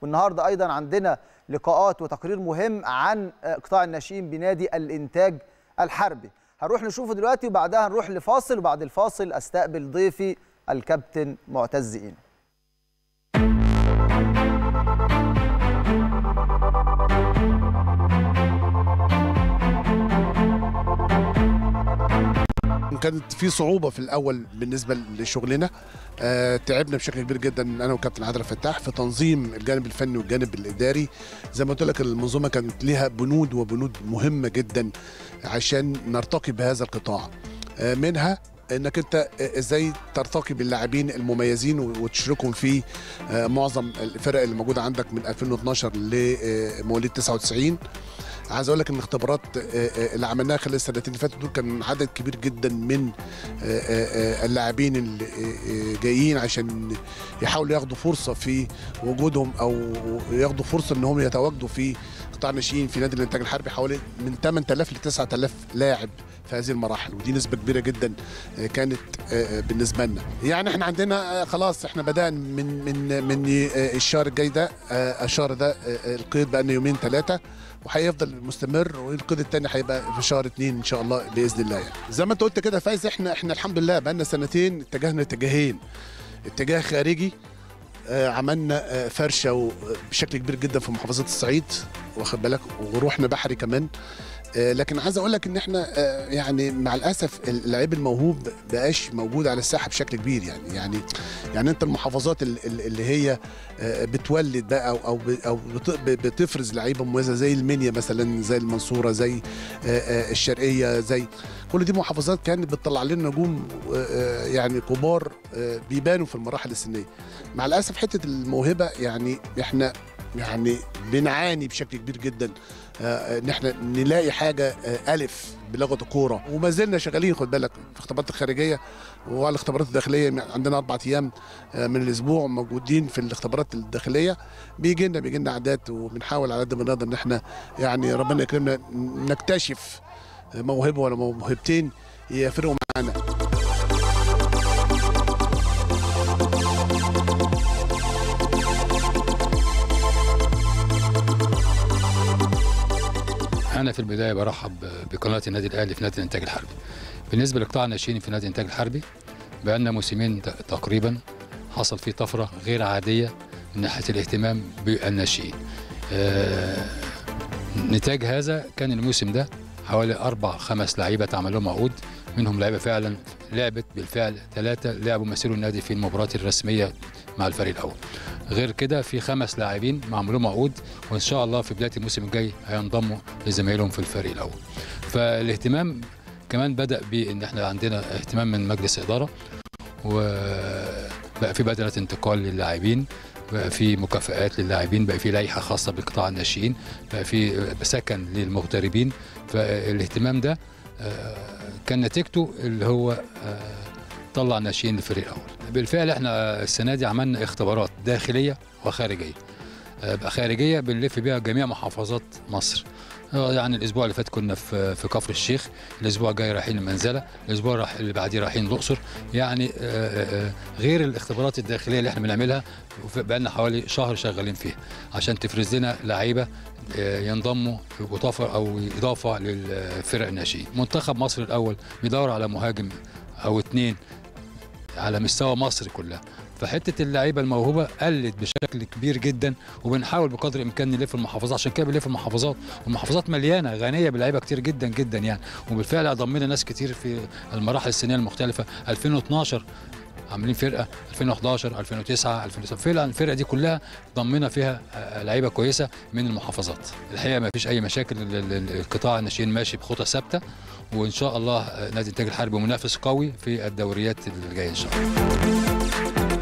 والنهارده ايضا عندنا لقاءات وتقرير مهم عن قطاع الناشئين بنادي الانتاج الحربي هنروح نشوفه دلوقتي وبعدها نروح لفاصل وبعد الفاصل استقبل ضيفي الكابتن معتز إينا كانت في صعوبه في الاول بالنسبه لشغلنا آه تعبنا بشكل كبير جدا انا وكابتن عادل فتاح في تنظيم الجانب الفني والجانب الاداري زي ما قلت لك المنظومه كانت ليها بنود وبنود مهمه جدا عشان نرتقي بهذا القطاع آه منها انك انت ازاي ترتقي باللاعبين المميزين وتشركهم في معظم الفرق اللي موجوده عندك من 2012 لمواليد 99 عايز اقول لك ان الاختبارات اللي عملناها خلال السنتين اللي فاتوا دول كان عدد كبير جدا من اللاعبين اللي جايين عشان يحاولوا ياخدوا فرصه في وجودهم او ياخدوا فرصه ان هم يتواجدوا في قطاع الناشئين في نادي الانتاج الحربي حوالي من 8000 ل 9000 لاعب في هذه المراحل ودي نسبه كبيره جدا كانت بالنسبه لنا يعني احنا عندنا خلاص احنا بدانا من من من الشهر الجاي ده الشهر ده القيد بقى لنا يومين ثلاثه وهيفضل مستمر والقيد الثاني هيبقى في شهر اثنين ان شاء الله باذن الله يعني. زي ما انت قلت كده فايز احنا احنا الحمد لله بقى لنا سنتين اتجهنا اتجاهين اتجاه خارجي آه عملنا آه فرشه بشكل كبير جدا في محافظه الصعيد واخد بالك ورحنا بحري كمان آه لكن عايز اقول لك ان احنا يعني مع الاسف اللعيب الموهوب بقاش موجود على الساحه بشكل كبير يعني يعني يعني انت المحافظات اللي هي بتولد بقى او او او بتفرز لعيبه مميزه زي المنيا مثلا زي المنصوره زي الشرقيه زي كل دي محافظات كانت بتطلع لنا نجوم يعني كبار بيبانوا في المراحل السنيه مع الاسف حته الموهبه يعني احنا يعني بنعاني بشكل كبير جدا ان احنا نلاقي حاجه الف بلغه الكوره وما زلنا شغالين خد بالك في الاختبارات الخارجيه وعلى الاختبارات الداخليه عندنا اربع ايام من الاسبوع موجودين في الاختبارات الداخليه بيجي لنا بيجي لنا اعداد وبنحاول على قد ما نقدر ان احنا يعني ربنا يكرمنا نكتشف موهبه ولا موهبتين يفرقوا معانا أنا في البداية برحب بقناة النادي الأهلي في نادي الإنتاج الحربي. بالنسبة لقطاع الناشئين في نادي الإنتاج الحربي بقالنا موسمين تقريبا حصل فيه طفرة غير عادية من ناحية الاهتمام بالناشئين. آه نتاج هذا كان الموسم ده حوالي أربع خمس لعيبة اتعمل لهم عقود منهم لعيبة فعلا لعبت بالفعل ثلاثة لعبوا مسيروا النادي في المباريات الرسمية مع الفريق الأول. غير كده في خمس لاعبين معمول لهم عقود وان شاء الله في بدايه الموسم الجاي هينضموا لزمايلهم في الفريق الاول. فالاهتمام كمان بدا بان احنا عندنا اهتمام من مجلس اداره وبقى في بدله انتقال للاعبين بقى في مكافآت للاعبين بقى في لائحه خاصه بقطاع الناشئين بقى في سكن للمغتربين فالاهتمام ده كان نتيجته اللي هو طلع ناشئين للفريق الاول بالفعل احنا السنه دي عملنا اختبارات داخليه وخارجيه خارجيه بنلف بيها جميع محافظات مصر يعني الاسبوع اللي فات كنا في في كفر الشيخ الاسبوع الجاي رايحين المنزله الاسبوع راح اللي بعديه رايحين الاقصر يعني غير الاختبارات الداخليه اللي احنا بنعملها بقى لنا حوالي شهر شغالين فيها عشان تفرز لنا لعيبه ينضموا اضافه او اضافه للفرق الناشئين منتخب مصر الاول بيدور على مهاجم او اثنين على مستوى مصر كلها فحته اللعيبه الموهوبه قلت بشكل كبير جدا وبنحاول بقدر الامكان نلف المحافظات عشان كده بنلف المحافظات والمحافظات مليانه غنيه بلعيبه كتير جدا جدا يعني وبالفعل ضمنا ناس كتير في المراحل السنيه المختلفه 2012 عاملين فرقه 2011 2009 2009 فرقه الفرقه دي كلها ضمنا فيها لعيبه كويسه من المحافظات الحقيقه ما فيش اي مشاكل القطاع الناشئين ماشي بخطى ثابته وان شاء الله نادي الانتاج الحربي منافس قوي في الدوريات اللي جايه ان شاء الله